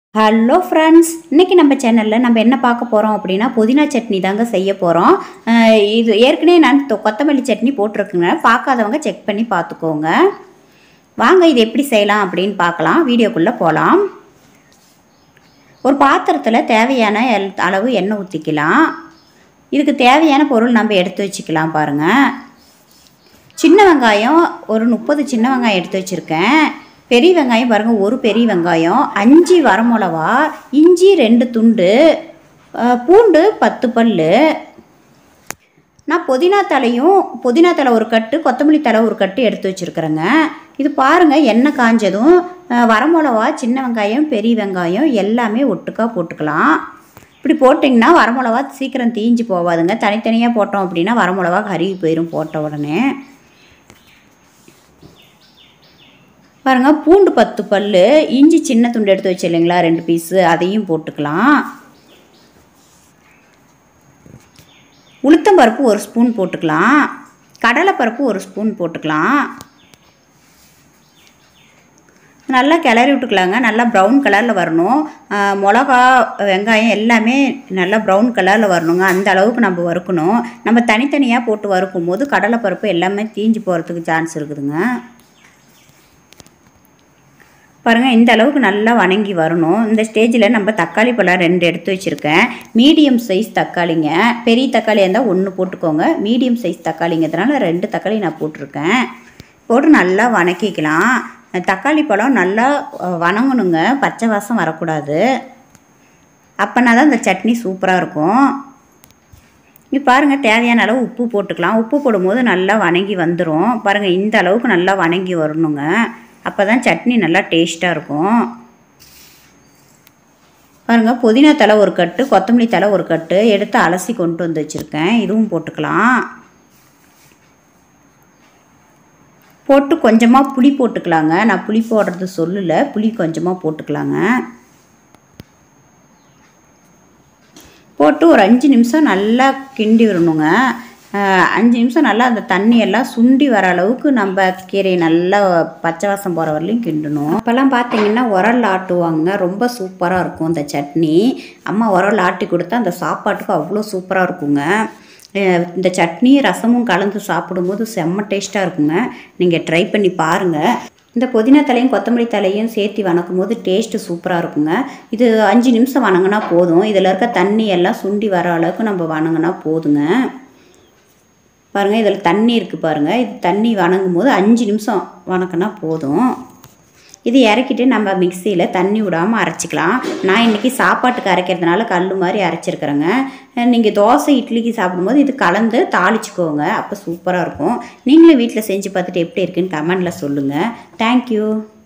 hello friends இன்றைக்கி நம்ம சேனலில் நம்ம என்ன பார்க்க போகிறோம் அப்படின்னா புதினா சட்னி தாங்க செய்ய போகிறோம் இது ஏற்கனவே நான் தொ- கொத்தமல்லி சட்னி போட்டிருக்குங்க பார்க்காதவங்க செக் பண்ணி பார்த்துக்கோங்க வாங்க இது எப்படி செய்யலாம் அப்படின்னு பார்க்கலாம் வீடியோக்குள்ளே போகலாம் ஒரு பாத்திரத்தில் தேவையான எல் அளவு எண்ணெய் ஊற்றிக்கலாம் இதுக்கு தேவையான பொருள் நம்ம எடுத்து வச்சுக்கலாம் பாருங்கள் சின்ன வெங்காயம் ஒரு முப்பது சின்ன வெங்காயம் எடுத்து வச்சுருக்கேன் பெரிய வெங்காயம் பாருங்கள் ஒரு பெரிய வெங்காயம் அஞ்சு வரமிளவா இஞ்சி ரெண்டு துண்டு அஹ், பூண்டு பத்து பல் நான் புதினா தலையும் புதினா தலை ஒரு கட்டு கொத்தமல்லி தலை ஒரு கட்டு எடுத்து வச்சுருக்குறேங்க இது பாருங்கள் எண்ணெய் காஞ்சதும் அஹ், வரமிளவா சின்ன வெங்காயம் பெரிய வெங்காயம் எல்லாமே ஒட்டுக்கா போட்டுக்கலாம் இப்படி போட்டிங்கன்னா வரமிளவா சீக்கிரம் தீஞ்சு போகாதுங்க தனித்தனியாக போட்டோம் அப்படின்னா வரமிளவா கருகி போயிடும் போட்ட உடனே பாருங்க பூண்டு பத்து பல் இஞ்சி சின்ன துண்டு எடுத்து வச்சு இல்லைங்களா ரெண்டு பீஸு அதையும் போட்டுக்கலாம் உளுத்தம்பருப்பு ஒரு ஸ்பூன் போட்டுக்கலாம் கடலைப்பருப்பு ஒரு ஸ்பூன் போட்டுக்கலாம் நல்லா கிளறி விட்டுக்கலாங்க நல்லா ப்ரௌன் கலரில் வரணும் ஆஹ் மிளகா வெங்காயம் எல்லாமே நல்லா ப்ரௌன் கலரில் வரணுங்க அந்த அளவுக்கு நம்ம வறுக்கணும் நம்ம தனித்தனியாக போட்டு வறுக்கும் போது கடலைப்பருப்பு எல்லாமே தீஞ்சு போகிறதுக்கு சான்ஸ் இருக்குதுங்க பாருங்கள் இந்த அளவுக்கு நல்லா வணங்கி வரணும் இந்த ஸ்டேஜில் நம்ம தக்காளி பழம் ரெண்டு எடுத்து வச்சுருக்கேன் மீடியம் சைஸ் தக்காளிங்க பெரிய தக்காளியாக இருந்தால் ஒன்று போட்டுக்கோங்க மீடியம் சைஸ் தக்காளிங்கிறதுனால ரெண்டு தக்காளி நான் போட்டிருக்கேன் போட்டு நல்லா வணக்கிக்கலாம் தக்காளி பழம் நல்லா அஹ், வணங்கணுங்க பச்சை வாசம் வரக்கூடாது அப்போனா தான் இந்த சட்னி சூப்பராக இருக்கும் இது பாருங்கள் தேவையான அளவு உப்பு போட்டுக்கலாம் உப்பு போடும்போது நல்லா வணங்கி வந்துடும் பாருங்கள் இந்த அளவுக்கு நல்லா வணங்கி வரணுங்க அப்போ தான் சட்னி நல்லா டேஸ்ட்டாக இருக்கும் பாருங்கள் புதினா தலை ஒரு கட்டு கொத்தமல்லி தலை ஒரு கட்டு எடுத்து அலசி கொண்டு வந்து வச்சுருக்கேன் இதுவும் போட்டுக்கலாம் போட்டு கொஞ்சமாக புளி போட்டுக்கலாங்க நான் புளி போடுறது சொல்லலை புளி கொஞ்சமாக போட்டுக்கலாங்க போட்டு ஒரு அஞ்சு நிமிஷம் நல்லா கிண்டி விடணுங்க அஹ், அஞ்சு நிமிஷம் நல்லா அந்த தண்ணி எல்லாம் சுண்டி வர அளவுக்கு நம்ம கீரையை நல்லா பச்சை வாசம் போகிற வரலையும் கிண்டணும் அப்போல்லாம் பார்த்தீங்கன்னா உரல் ஆட்டுவாங்க ரொம்ப சூப்பராக இருக்கும் இந்த சட்னி அம்மா உரல் ஆட்டி கொடுத்தா அந்த சாப்பாட்டுக்கு அவ்வளோ சூப்பராக இருக்குங்க அஹ், இந்த சட்னி ரசமும் கலந்து சாப்பிடும்போது செம்ம டேஸ்ட்டாக இருக்குங்க நீங்கள் ட்ரை பண்ணி பாருங்கள் இந்த புதினா தலையும் கொத்தமல்லி தலையும் சேர்த்து வணக்கும் போது டேஸ்ட்டு சூப்பராக இருக்குங்க இது அஞ்சு நிமிஷம் வணங்கினா போதும் இதில் இருக்க தண்ணி எல்லாம் சுண்டி வர அளவுக்கு நம்ம வணங்கினா போதுங்க பாருங்கள் இதில் தண்ணி இருக்குது பாருங்கள் இது தண்ணி வணங்கும் போது அஞ்சு நிமிஷம் வணக்கினா போதும் இது இறக்கிட்டு நம்ம மிக்சியில் தண்ணி விடாமல் அரைச்சிக்கலாம் நான் இன்றைக்கி சாப்பாட்டுக்கு அரைக்கிறதுனால கல் மாதிரி அரைச்சிருக்கிறேங்க நீங்கள் தோசை இட்லிக்கு சாப்பிடும்போது இது கலந்து தாளிச்சுக்கோங்க அப்போ சூப்பராக இருக்கும் நீங்களும் வீட்டில் செஞ்சு பார்த்துட்டு எப்படி இருக்குன்னு கமெண்டில் சொல்லுங்கள் தேங்க்யூ